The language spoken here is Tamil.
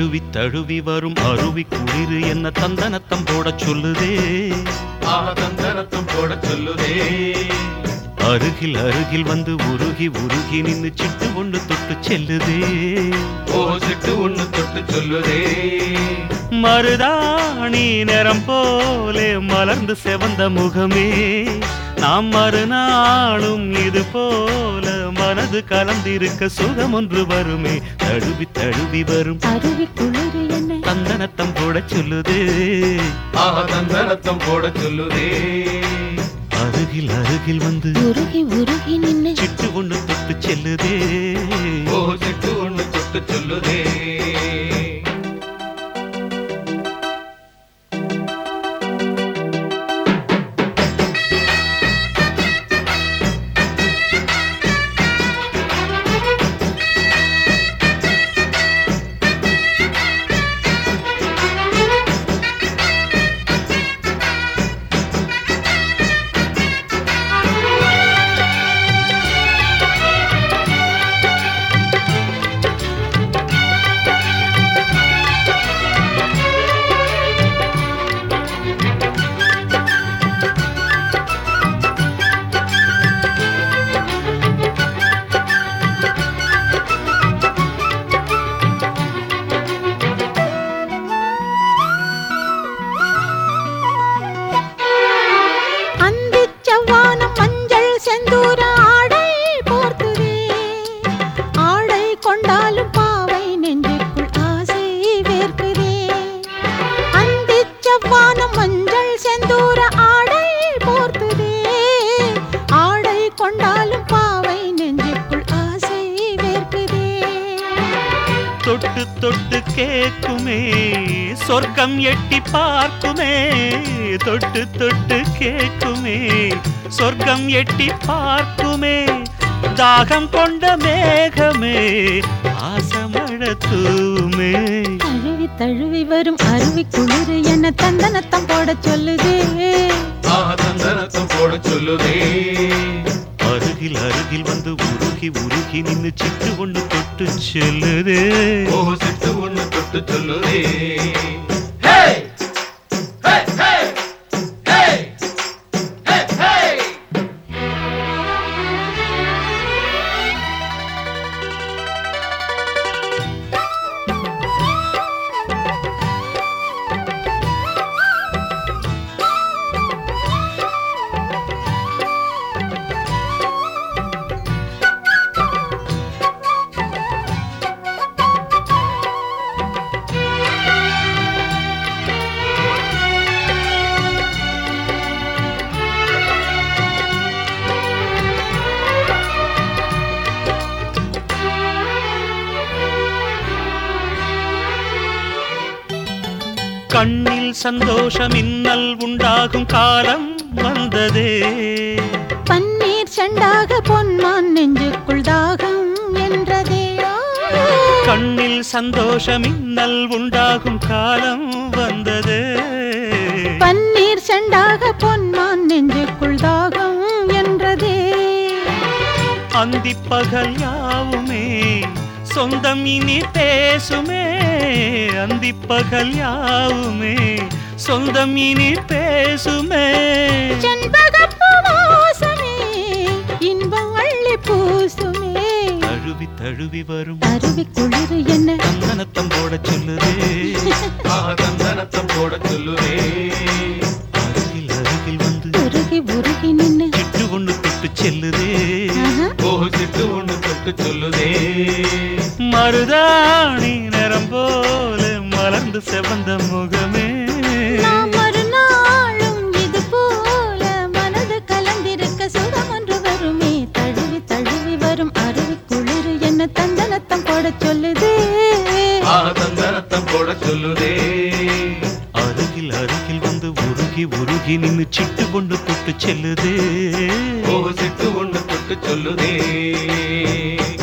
தழுவி தழுவி வரும் அருவி குளிரு என்ன தந்தனத்தம் போட சொல்லுதே ஆஹா தந்தனத்தம் போட சொல்லுதே அருகில் அருகில் வந்து உருகி உருகி நின்னு சிட்டு ஒண்ணு தொட்டு செல்லுதே ஓ சிட்டு ஒண்ணு தொட்டு சொல்லுதே மருதாணி நிறம் போலே மலர்ந்து செவந்த முகமே நாம் மறுநாளும் இது போல மனது கலந்திருக்க சுகம் ஒன்று வருமே தழுவி தழுவி வரும் அருவி குளிர் என்ன தந்தனத்தம் போட சொல்லுதே ஆஹா தந்தனத்தம் போட சொல்லுதே அருகில் அருகில் வந்து உருகி உருகி நின்னு சிட்டு ஒண்ணு தொட்டு செல்லுதே ஓ சிட்டு ஒண்ணு தொட்டு சொல்லுதே அந்திச் செவ்வானம் மஞ்சள் செந்தூர ஆடை போர்த்துதே ஆடை கொண்டாலும் பாவை நெஞ்சுக்குள் ஆசை வேர்க்குதே அந்திச் செவ்வானம் மஞ்சள் செந்தூர ஆடை போர்த்துதே ஆடை கொண்டாலும் பாவை நெஞ்சுக்குள் ஆசை வேர்க்குதே தொட்டு தொட்டு கேக்குமே சொர்க்கம் எட்டி பார்க்குமே தொட்டு தொட்டு கேக்குமே சொர்க்கம் எட்டி பார்க்குமே தாகம் கொண்ட மேகமே ஆசமழ தூமே தழுவி தழுவி வரும் அருவி குளிர் என்ன தந்தனத்தம் போட சொல்லுதே ஆஹா தந்தனத்தம் போட சொல்லுதே அருகில் அருகில் வந்து உருகி உருகி நின்னு சிட்டு ஒண்ணு தொட்டு செல்லுதே ஓ சிட்டு ஒண்ணு தொட்டு சொல்லுதே ஹே ஹே ஹே ஹே ஹே ஹே கண்ணில் சந்தோஷம் இன்னல் உண்டாகும் காலம் வந்ததே பன்னீர் செண்டாக பொன்மான் நெஞ்சுக்குள் தாகம் என்றதே கண்ணில் சந்தோஷம் இன்னல் உண்டாகும் காலம் வந்ததே பன்னீர் செண்டாக பொன்மான் நெஞ்சுக்குள் தாகம் என்றதே அந்திப்பகல் யாவுமே சொந்தம் இனி பேசுமே அந்திப்பகல் யாவுமே சொந்தம் இனி பேசுமே செண்பகப்பு வாசமே இன்பம் அள்ளி பூசுமே தழுவி தழுவி வரும் அருவி குளிர் என்ன தந்தனத்தம் போட சொல்லுதே ஆஹா தந்தனத்தம் போட சொல்லுதே அருகில் அருகில் வந்து உருகி உருகி நின்னு சிட்டு ஒண்ணு தொட்டு செல்லுதே ஆஹா, ஓ சிட்டு ஒண்ணு தொட்டு சொல்லுதே மருதாணி நிறம் போல மலர்ந்து செவந்த முகமே நாம் மறுநாளும் இது போல மனது கலந்திருக்க சுகம் ஒன்று வருமே தழுவி தழுவி வரும் அருவி குளிர் என்ன தந்தனத்தம் போட சொல்லுதே ஆஹா தந்தனத்தம் போட சொல்லுதே அருகில் அருகில் வந்து உருகி உருகி நின்னு சிட்டு கொண்டு தொட்டு செல்லுதே ஓ சிட்டு ஒண்ணு தொட்டு சொல்லுதே